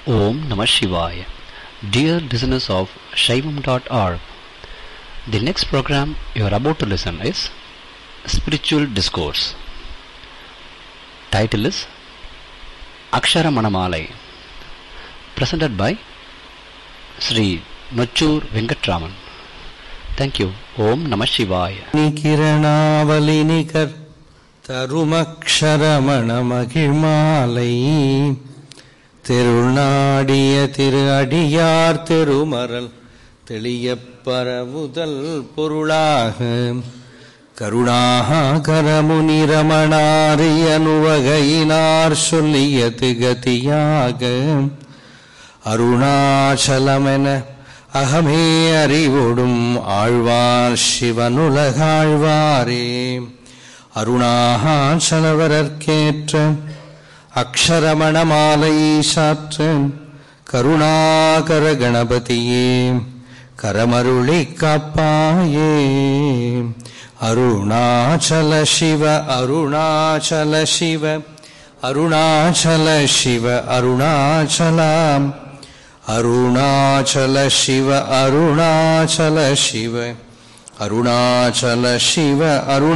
Om Namah Shivaya. Dear listeners of Shaivam.org, the next program you are about to listen is Spiritual Discourse. Title is Akshara Manamalai, presented by Sri Nochur Venkatraman. Thank you. Om Namah Shivaya. நிகிரணாவலினிகர் தருமக்ஷரமணமகிழ்மாலை திருநாடிய திரு அடியார் திருமறல் தெளியப் பரவுதல் பொருளாக கருணாகரமுனிரமணாரியனுவகையினார் சொல்லியது கதியாக அருணாச்சலமென அகமே அறிவொடும் ஆழ்வார் சிவனுலகாழ்வாரே அருணாச்சலவரற்கேற்ற அக்ஷரமணமாலை சாற்ற கருணாகர கணபதியே கரமருளி காப்பாயே அருணாச்சல சிவ அருணாச்சல சிவ அருணாச்சல சிவ அருணாச்சலாம் அருணாச்சல சிவ அருணாச்சல சிவ அருணாச்சல சிவ அருணா